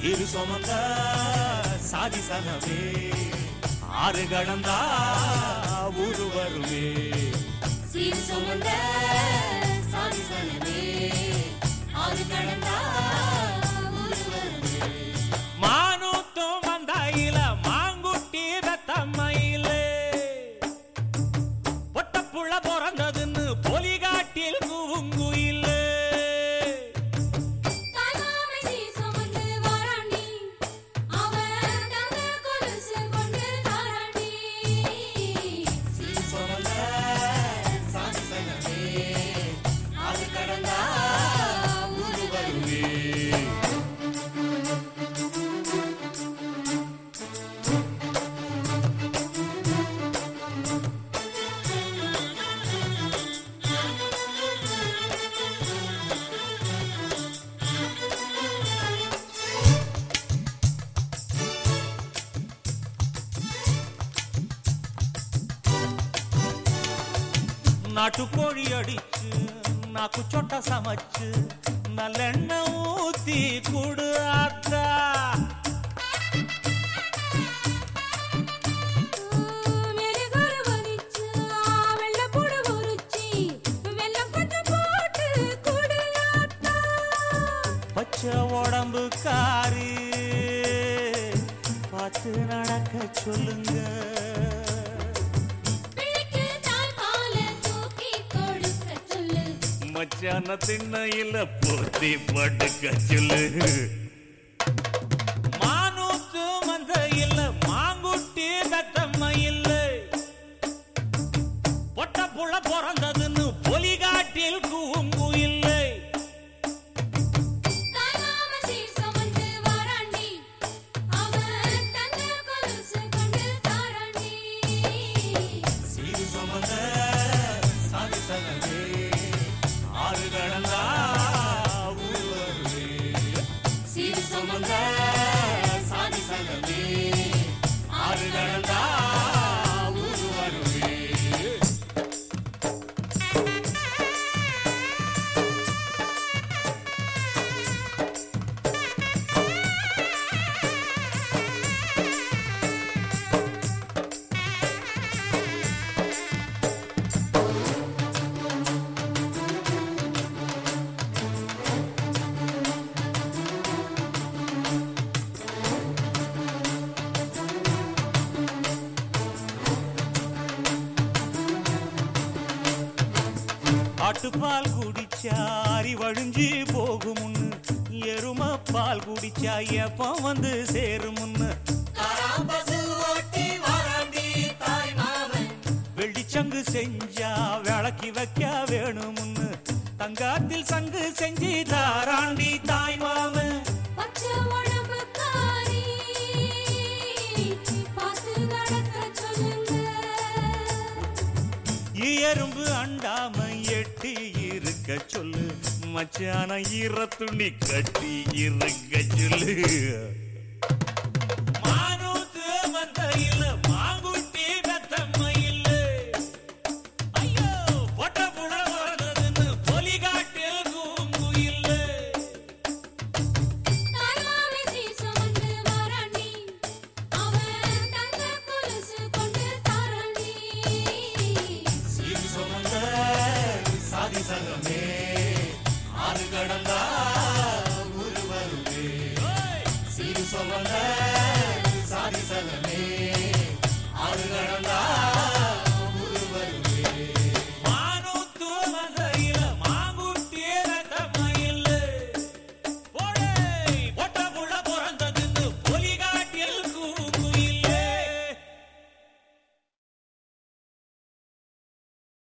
இரு சுமந்த சாதி சனமே ஆறு கடந்தா ஊரு வருமே சீர் சுமந்த சாதி சனமே ஆறு கடந்தா ஊரு வருமே மானூத்தும் வந்தாயில மாங்குட்டி வெத்தம்மையில பொட்டப்புள்ள பிறந்ததுன்னு பொலிகாட்டில் கூவுங்குயில தாய்மாமை சீர் சுமந்து வாராண்டி அவன் தங்க கொலுசு கொண்டு தாராண்டி சீர் சுமந்த சாதி சனமே ஆறு கடந்தா ஊரு வருமே நாட்டுக்கோழி அடிச்சு நாக்கு சொட்ட சமைச்சு நல்லெண்ணெய் ஊத்தி குடு ஆத்தா மெழுகுரு வலிச்சு, வெள்ளைப்பூடு உரிச்சி, வெல்லம் கொஞ்சம் போட்டு குடு ஆத்தா. பச்சை உடம்பு காரி பார்த்து நடக்க சொல்லுங்க பிள்ளைக்கு தாய்ப்பாலை தூக்கி கொடுக்க சொல்லு. மச்சான திண்ணையில போத்தி படுக்க சொல்லு மானூத்து மந்த இல்ல மாங்குட்டி தத்தம்ம இல்ல பொட்ட புள்ள பிறந்ததுன்னு பொலிகாட்டில் கூங்கு இல்லை தாய்மாமன் சீர் சுமந்து வாராண்டி, அவன் தங்க கொலுசு கொண்டு தாராண்டி. சீரு சுமந்த சாதி சனமே ஆறு கடந்தா ஊர் வருவே சீர் சுமந்த சாதி சனமே ஆறு கடந்தா ஊர் வருவே ஆட்டுப்பால் குடிச்சா அரி வழிஞ்சி போகுமுன்னு எரும பால் குடிச்சா எப்ப வந்து சேருமுன்னு வெள்ளிச்சங்கு செஞ்சா விளக்கி வைக்க வேணுமுன்னு தங்காத்தில் சங்கு செஞ்சு தாராண்டி தாய் மாமன் பச்சை உடம்புக்காரி, பார்த்து நடக்க சொல்லுங்க எறும்பு அண்டாம எட்டி இருக்க சொல்லு மச்சான ஈர துணி கட்டி இருக்க சொல்லு